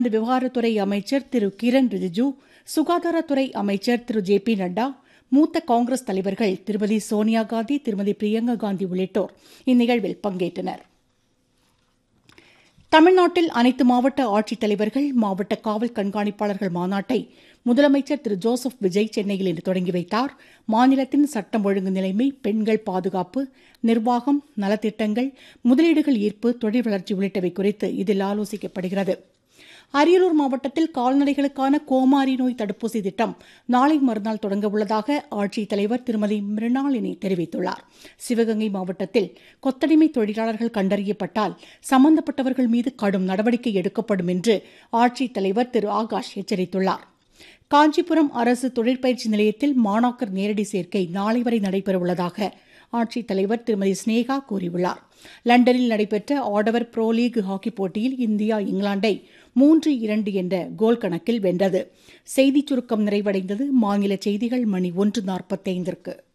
விவகாரத்துறை அமைச்சர் திரு கிரண் ரிஜிஜு சுகாதாரத்துறை அமைச்சர் திரு ஜே பி நட்டா மூத்த காங்கிரஸ் தலைவர்கள் திருமதி சோனியா காந்தி திருமதி பிரியங்கா காந்தி உள்ளிட்டோர் இந்நிகழ்வில் பங்கேற்றனர் தமிழ்நாட்டில் அனைத்து மாவட்ட ஆட்சித்தலைவர்கள் மாவட்ட காவல் கண்காணிப்பாளர்கள் மாநாட்டை முதலமைச்சர் திரு ஜோசப் விஜய் சென்னையில் இன்று தொடங்கி வைத்தார் மாநிலத்தின் சட்டம் ஒழுங்கு நிலைமை பெண்கள் பாதுகாப்பு நிர்வாகம் நலத்திட்டங்கள் முதலீடுகள் ஈர்ப்பு தொழில் வளர்ச்சி உள்ளிட்டவை குறித்து இதில் ஆலோசிக்கப்படுகிறது அரியலூர் மாவட்டத்தில் கால்நடைகளுக்கான கோமாரி நோய் தடுப்பூசி திட்டம் நாளை மறுநாள் தொடங்க உள்ளதாக ஆட்சித்தலைவர் திருமதி மிருணாளினி தெரிவித்துள்ளார் சிவகங்கை மாவட்டத்தில் கொத்தடிமை தொழிலாளர்கள் கண்டறியப்பட்டால் சம்பந்தப்பட்டவர்கள் மீது கடும் நடவடிக்கை எடுக்கப்படும் என்று ஆட்சித்தலைவர் திரு ஆகாஷ் எச்சரித்துள்ளார் காஞ்சிபுரம் அரசு தொழிற்பயிற்சி நிலையத்தில் மாணாக்கர் நேரடி சேர்க்கை நாளை வரை நடைபெறவுள்ளதாக ஆட்சித்தலைவர் திருமதி ஸ்னேகா கூறியுள்ளார் லண்டனில் நடைபெற்ற ஆடவர் ப்ரோ லீக் ஹாக்கி போட்டியில் இந்தியா இங்கிலாந்தை மூன்று இரண்டு என்ற கோல் கணக்கில் வென்றது செய்திச் சுருக்கம் நிறைவடைந்தது மாநில செய்திகள் மணி ஒன்று நாற்பத்தைந்திற்கு